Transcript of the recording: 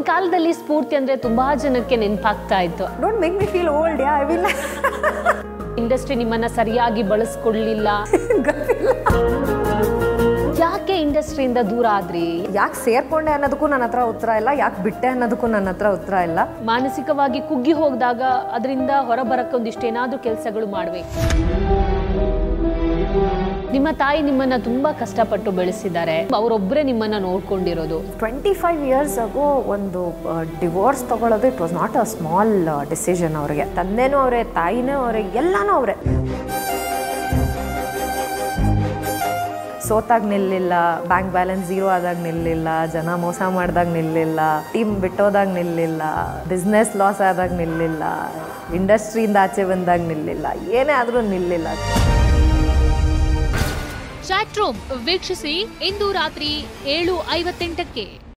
ನಿನ್ ಕಾಲದಲ್ಲಿ ಸ್ಫೂರ್ತಿ ಅಂದ್ರೆ ತುಂಬಾ ಜನಕ್ಕೆ ನೆನಪಾಗ್ತಾ ಇತ್ತು don't make me feel old yeah I will industry ನಿಮ್ಮನ್ನ ಸರಿಯಾಗಿ ಬಳಸ್ಕೊಳ್ಳಿಲ್ಲ ಯಾಕೆ ಇಂಡಸ್ಟ್ರಿಯಿಂದ ದೂರ ಆದ್ರಿ ಯಾಕೆ ಸೇರ್ಕೊಂಡೆ ಅನ್ನೋದಕ್ಕೂ ನನ್ನ ಹತ್ರ ಉತ್ತರ ಇಲ್ಲ ಯಾಕೆ ಬಿಟ್ಟೆ ಅನ್ನೋದಕ್ಕೂ ನನ್ನ ಹತ್ರ ಉತ್ತರ ಇಲ್ಲ ಮಾನಸಿಕವಾಗಿ ಕುಗ್ಗಿ ಹೋಗಿದಾಗ ಅದರಿಂದ ಹೊರಬರಕ್ಕೆ ಒಂದಿಷ್ಟು ಏನಾದ್ರೂ ಕೆಲಸಗಳು ಮಾಡ್ಬೇಕು ನಿಮ್ಮ ತಾಯಿ ನಿಮ್ಮನ್ನ ತುಂಬಾ ಕಷ್ಟಪಟ್ಟು ಬೆಳೆಸಿದ್ದಾರೆ ಅವರೊಬ್ಬರೇ ನಿಮ್ಮನ್ನ ನೋಡ್ಕೊಂಡಿರೋದು ಟ್ವೆಂಟಿ ಫೈವ್ ಇಯರ್ಸ್ ಆಗೋ ಒಂದು ಡಿವೋರ್ಸ್ ತಗೊಳ್ಳೋದು it was not a small decision ಅವ್ರಿಗೆ ತಂದೆನೂ ಅವರೇ ತಾಯಿನೂ ಅವರೇ ಎಲ್ಲನೂ ಅವರೇ ಸೋತಾಗ ನಿಲ್ಲಿಲ್ಲ ಬ್ಯಾಂಕ್ ಬ್ಯಾಲೆನ್ಸ್ ಝೀರೋ ಆದಾಗ ನಿಲ್ಲಿಲ್ಲ ಜನ ಮೋಸ ಮಾಡಿದಾಗ ನಿಲ್ಲಿಲ್ಲ ಟೀಮ್ ಬಿಟ್ಟೋದಾಗ ನಿಲ್ಲಿಲ್ಲ ಬಿಸ್ನೆಸ್ ಲಾಸ್ ಆದಾಗ ನಿಲ್ಲಿಲ್ಲ ಇಂಡಸ್ಟ್ರಿಯಿಂದ ಆಚೆ ಬಂದಾಗ ನಿಲ್ಲಿಲ್ಲ ಏನೇ ಆದರೂ ನಿಲ್ಲಿಲ್ಲ ಚಾಟ್ ರೂಮ್ ವೀಕ್ಷಿಸಿ ಇಂದು ರಾತ್ರಿ ಏಳು ಐವತ್ತೆಂಟಕ್ಕೆ